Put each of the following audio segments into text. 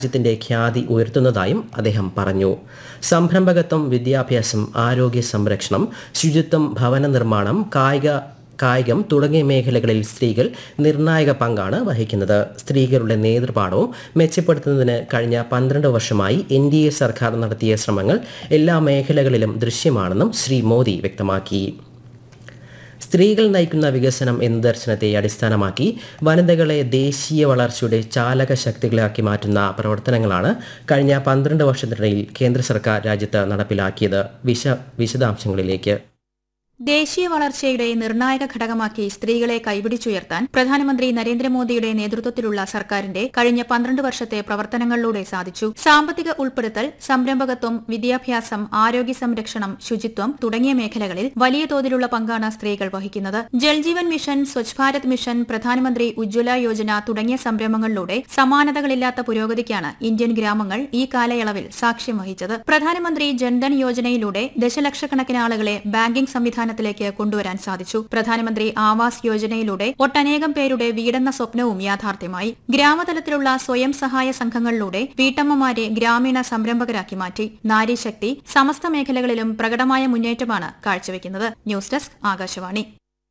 രാജ്യത്തിന്റെ ഖ്യാതി ഉയർത്തുന്നതായും അദ്ദേഹം പറഞ്ഞു സംരംഭകത്വം വിദ്യാഭ്യാസം ആരോഗ്യ സംരക്ഷണം ശുചിത്വം ഭവന നിർമ്മാണം കായിക കായികം തുടങ്ങിയ മേഖലകളിൽ സ്ത്രീകൾ നിർണായക പങ്കാണ് വഹിക്കുന്നത് സ്ത്രീകളുടെ നേതൃപാഠവും മെച്ചപ്പെടുത്തുന്നതിന് കഴിഞ്ഞ പന്ത്രണ്ട് വർഷമായി എൻ ഡി എ സർക്കാർ നടത്തിയ ശ്രമങ്ങൾ എല്ലാ മേഖലകളിലും ദൃശ്യമാണെന്നും ശ്രീ മോദി വ്യക്തമാക്കി സ്ത്രീകൾ നയിക്കുന്ന വികസനം എന്ന ദർശനത്തെ അടിസ്ഥാനമാക്കി വനിതകളെ ദേശീയ വളർച്ചയുടെ ചാലക ശക്തികളാക്കി മാറ്റുന്ന പ്രവർത്തനങ്ങളാണ് കഴിഞ്ഞ പന്ത്രണ്ട് വർഷത്തിനിടയിൽ കേന്ദ്ര സർക്കാർ രാജ്യത്ത് നടപ്പിലാക്കിയത് വിശ വിശദാംശങ്ങളിലേക്ക് ദേശീയ വളർച്ചയുടെ നിർണായക ഘടകമാക്കി സ്ത്രീകളെ കൈപിടിച്ചുയർത്താൻ പ്രധാനമന്ത്രി നരേന്ദ്രമോദിയുടെ നേതൃത്വത്തിലുള്ള സർക്കാരിന്റെ കഴിഞ്ഞ പന്ത്രണ്ട് വർഷത്തെ പ്രവർത്തനങ്ങളിലൂടെ സാധിച്ചു സാമ്പത്തിക ഉൾപ്പെടുത്തൽ സംരംഭകത്വം വിദ്യാഭ്യാസം ആരോഗ്യ സംരക്ഷണം ശുചിത്വം തുടങ്ങിയ മേഖലകളിൽ വലിയ തോതിലുള്ള പങ്കാണ് സ്ത്രീകൾ വഹിക്കുന്നത് ജൽജീവൻ മിഷൻ സ്വച്ഛ് ഭാരത് മിഷൻ പ്രധാനമന്ത്രി ഉജ്ജ്വല യോജന തുടങ്ങിയ സംരംഭങ്ങളിലൂടെ സമാനതകളില്ലാത്ത പുരോഗതിക്കാണ് ഇന്ത്യൻ ഗ്രാമങ്ങൾ ഈ കാലയളവിൽ സാക്ഷ്യം വഹിച്ചത് പ്രധാനമന്ത്രി ജൻധൻ യോജനയിലൂടെ ദശലക്ഷക്കണക്കിന് ആളുകളെ ബാങ്കിംഗ് സംവിധാനത്തിലേക്ക് കൊണ്ടുവരാൻ സാധിച്ചു പ്രധാനമന്ത്രി ആവാസ് യോജനയിലൂടെ ഒട്ടനേകം പേരുടെ വീടെന്ന സ്വപ്നവും യാഥാർത്ഥ്യമായി ഗ്രാമതലത്തിലുള്ള സ്വയം സഹായ സംഘങ്ങളിലൂടെ വീട്ടമ്മമാരെ ഗ്രാമീണ സംരംഭകരാക്കി മാറ്റി നാരീശക്തി സമസ്ത മേഖലകളിലും പ്രകടമായ മുന്നേറ്റമാണ് കാഴ്ചവെക്കുന്നത് ന്യൂസ് ഡെസ്ക് ആകാശവാണി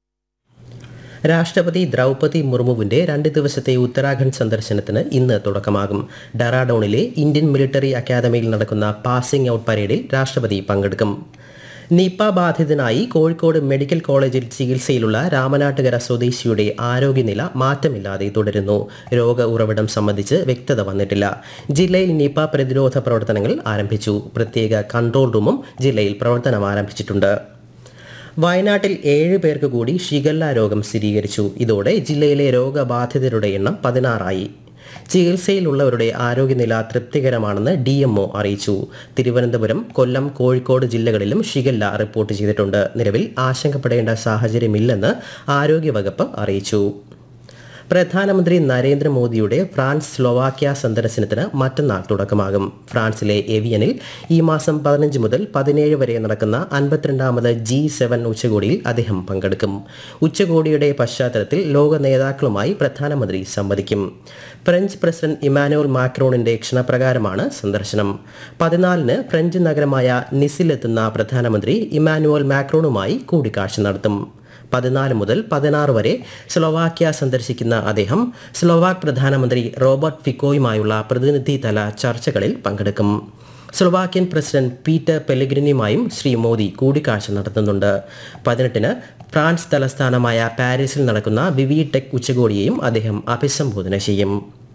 രാഷ്ട്രപതി ദ്രൗപതി മുർമുവിന്റെ രണ്ട് ദിവസത്തെ ഉത്തരാഖണ്ഡ് സന്ദർശനത്തിന് ഇന്ന് തുടക്കമാകും ഡെറാഡോണിലെ ഇന്ത്യൻ മിലിറ്ററി അക്കാദമിയിൽ നടക്കുന്ന പാസിംഗ് ഔട്ട് പരേഡിൽ രാഷ്ട്രപതി പങ്കെടുക്കും നിപ ബാധിതനായി കോഴിക്കോട് മെഡിക്കൽ കോളേജിൽ ചികിത്സയിലുള്ള രാമനാട്ടുകര സ്വദേശിയുടെ ആരോഗ്യനില മാറ്റമില്ലാതെ തുടരുന്നു രോഗ ഉറവിടം സംബന്ധിച്ച് വ്യക്തത വന്നിട്ടില്ല ജില്ലയിൽ നിപ പ്രതിരോധ പ്രവർത്തനങ്ങൾ ആരംഭിച്ചു പ്രത്യേക കൺട്രോൾ റൂമും ജില്ലയിൽ പ്രവർത്തനം ആരംഭിച്ചിട്ടുണ്ട് വയനാട്ടിൽ ഏഴ് പേർക്ക് കൂടി ഷിഗല്ല രോഗം സ്ഥിരീകരിച്ചു ഇതോടെ ജില്ലയിലെ രോഗബാധിതരുടെ എണ്ണം പതിനാറായി ചികിത്സയിലുള്ളവരുടെ ആരോഗ്യനില തൃപ്തികരമാണെന്ന് ഡി എംഒ അറിയിച്ചു തിരുവനന്തപുരം കൊല്ലം കോഴിക്കോട് ജില്ലകളിലും ഷിഗല്ല റിപ്പോർട്ട് ചെയ്തിട്ടുണ്ട് നിലവിൽ ആശങ്കപ്പെടേണ്ട സാഹചര്യമില്ലെന്ന് ആരോഗ്യവകുപ്പ് അറിയിച്ചു പ്രധാനമന്ത്രി നരേന്ദ്രമോദിയുടെ ഫ്രാൻസ് സ്ലോവാക്യ സന്ദർശനത്തിന് മറ്റന്നാൾ തുടക്കമാകും ഫ്രാൻസിലെ എവിയനിൽ ഈ മാസം പതിനഞ്ച് മുതൽ പതിനേഴ് വരെ നടക്കുന്ന അൻപത്തിരണ്ടാമത് ജി സെവൻ ഉച്ചകോടിയിൽ അദ്ദേഹം പങ്കെടുക്കും ഉച്ചകോടിയുടെ പശ്ചാത്തലത്തിൽ ലോക നേതാക്കളുമായി പ്രധാനമന്ത്രി സംവദിക്കും ഫ്രഞ്ച് പ്രസിഡന്റ് ഇമാനുവൽ മാക്രോണിന്റെ ക്ഷണപ്രകാരമാണ് സന്ദർശനം പതിനാലിന് ഫ്രഞ്ച് നഗരമായ നിസിലെത്തുന്ന പ്രധാനമന്ത്രി ഇമാനുവൽ മാക്രോണുമായി കൂടിക്കാഴ്ച നടത്തും പതിനാല് മുതൽ പതിനാറ് വരെ സ്ലോവാക്യ സന്ദർശിക്കുന്ന അദ്ദേഹം സ്ലോവാക് പ്രധാനമന്ത്രി റോബർട്ട് ഫിക്കോയുമായുള്ള പ്രതിനിധിതല ചർച്ചകളിൽ പങ്കെടുക്കും സ്ലോവാക്യൻ പ്രസിഡന്റ് പീറ്റർ പെലഗ്രിനിയുമായും ശ്രീ മോദി കൂടിക്കാഴ്ച നടത്തുന്നുണ്ട് പതിനെട്ടിന് ഫ്രാൻസ് തലസ്ഥാനമായ പാരീസിൽ നടക്കുന്ന വിവി ടെക് ഉച്ചകോടിയെയും അദ്ദേഹം അഭിസംബോധന ചെയ്യും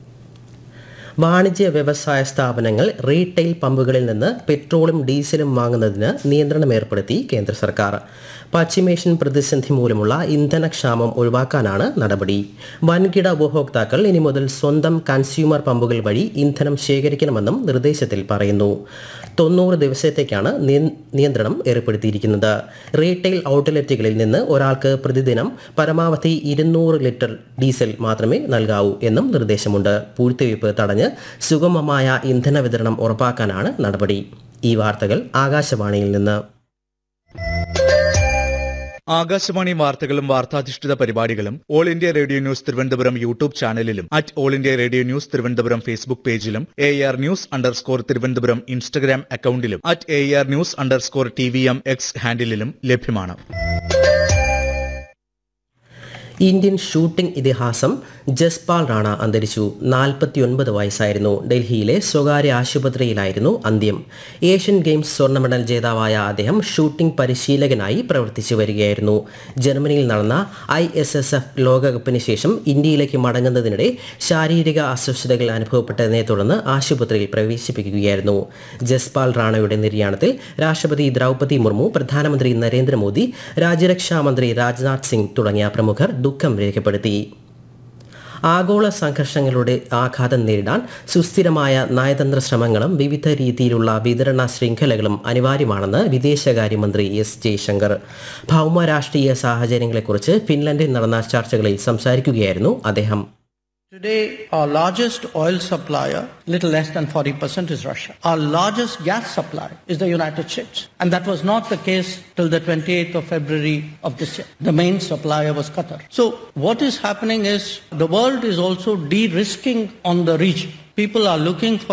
വാണിജ്യ വ്യവസായ സ്ഥാപനങ്ങൾ റീറ്റെയിൽ പമ്പുകളിൽ നിന്ന് പെട്രോളും ഡീസലും വാങ്ങുന്നതിന് നിയന്ത്രണം ഏർപ്പെടുത്തി കേന്ദ്ര സർക്കാർ പശ്ചിമേഷ്യൻ പ്രതിസന്ധി മൂലമുള്ള ഇന്ധനക്ഷാമം ഒഴിവാക്കാനാണ് നടപടി വൻകിട ഉപഭോക്താക്കൾ ഇനി മുതൽ സ്വന്തം കൺസ്യൂമർ പമ്പുകൾ വഴി ഇന്ധനം ശേഖരിക്കണമെന്നും നിർദ്ദേശത്തിൽ പറയുന്നു തൊണ്ണൂറ് ദിവസത്തേക്കാണ് നിയന്ത്രണം ഏർപ്പെടുത്തിയിരിക്കുന്നത് റീറ്റെയിൽ ഔട്ട്ലെറ്റുകളിൽ നിന്ന് ഒരാൾക്ക് പ്രതിദിനം പരമാവധി ഇരുന്നൂറ് ലിറ്റർ ഡീസൽ മാത്രമേ നൽകാവൂ എന്നും നിർദ്ദേശമുണ്ട് പൂഴ്ത്തിവയ്പ് തടഞ്ഞ് സുഗമമായ ഇന്ധന വിതരണം ഉറപ്പാക്കാനാണ് നടപടി ഈ വാർത്തകൾ ആകാശവാണിയിൽ നിന്ന് ആകാശവാണി വാർത്തകളും വാർത്താധിഷ്ഠിത പരിപാടികളും all India radio news Thiruvananthapuram YouTube ചാനലിലും at all India radio news Thiruvananthapuram Facebook പേജിലും A R news underscore Thiruvananthapuram Instagram അക്കൌണ്ടിലും at A R news underscore T V M X ഹാൻഡിലും ലഭ്യമാണ് ഇന്ത്യൻ ഷൂട്ടിംഗ് ഇതിഹാസം ജസ്പാൽ റാണ അന്തരിച്ചു നാൽപ്പത്തിയൊൻപത് വയസ്സായിരുന്നു ഡൽഹിയിലെ സ്വകാര്യ ആശുപത്രിയിലായിരുന്നു അന്ത്യം ഏഷ്യൻ ഗെയിംസ് സ്വർണ്ണ മെഡൽ ജേതാവായ അദ്ദേഹം ഷൂട്ടിംഗ് പരിശീലകനായി പ്രവർത്തിച്ചു വരികയായിരുന്നു ജർമ്മനിയിൽ നടന്ന ഐ എസ് എസ് എഫ് ലോകകപ്പിന് ശേഷം ഇന്ത്യയിലേക്ക് മടങ്ങുന്നതിനിടെ ശാരീരിക അസ്വസ്ഥതകൾ അനുഭവപ്പെട്ടതിനെ തുടർന്ന് ആശുപത്രിയിൽ പ്രവേശിപ്പിക്കുകയായിരുന്നു ജസ്പാൽ റാണയുടെ നിര്യാണത്തിൽ രാഷ്ട്രപതി ദ്രൗപതി മുർമു പ്രധാനമന്ത്രി നരേന്ദ്രമോദി രാജ്യരക്ഷാമന്ത്രി രാജ്നാഥ് സിംഗ് തുടങ്ങിയ പ്രമുഖർ ദുഃഖം രേഖപ്പെടുത്തി ആഗോള സംഘർഷങ്ങളുടെ ആഘാതം നേരിടാൻ സുസ്ഥിരമായ നയതന്ത്ര ശ്രമങ്ങളും വിവിധ രീതിയിലുള്ള വിതരണ ശൃംഖലകളും അനിവാര്യമാണെന്ന് വിദേശകാര്യമന്ത്രി എസ് ജയശങ്കർ ഭൗമ രാഷ്ട്രീയ സാഹചര്യങ്ങളെക്കുറിച്ച് ഫിൻലൻഡിൽ നടന്ന ചർച്ചകളിൽ സംസാരിക്കുകയായിരുന്നു അദ്ദേഹം Today, our largest oil supplier, little less than 40% is Russia. Our largest gas supplier is the United States. And that was not the case till the 28th of February of this year. The main supplier was Qatar. So what is happening is the world is also de-risking on the region. People are looking for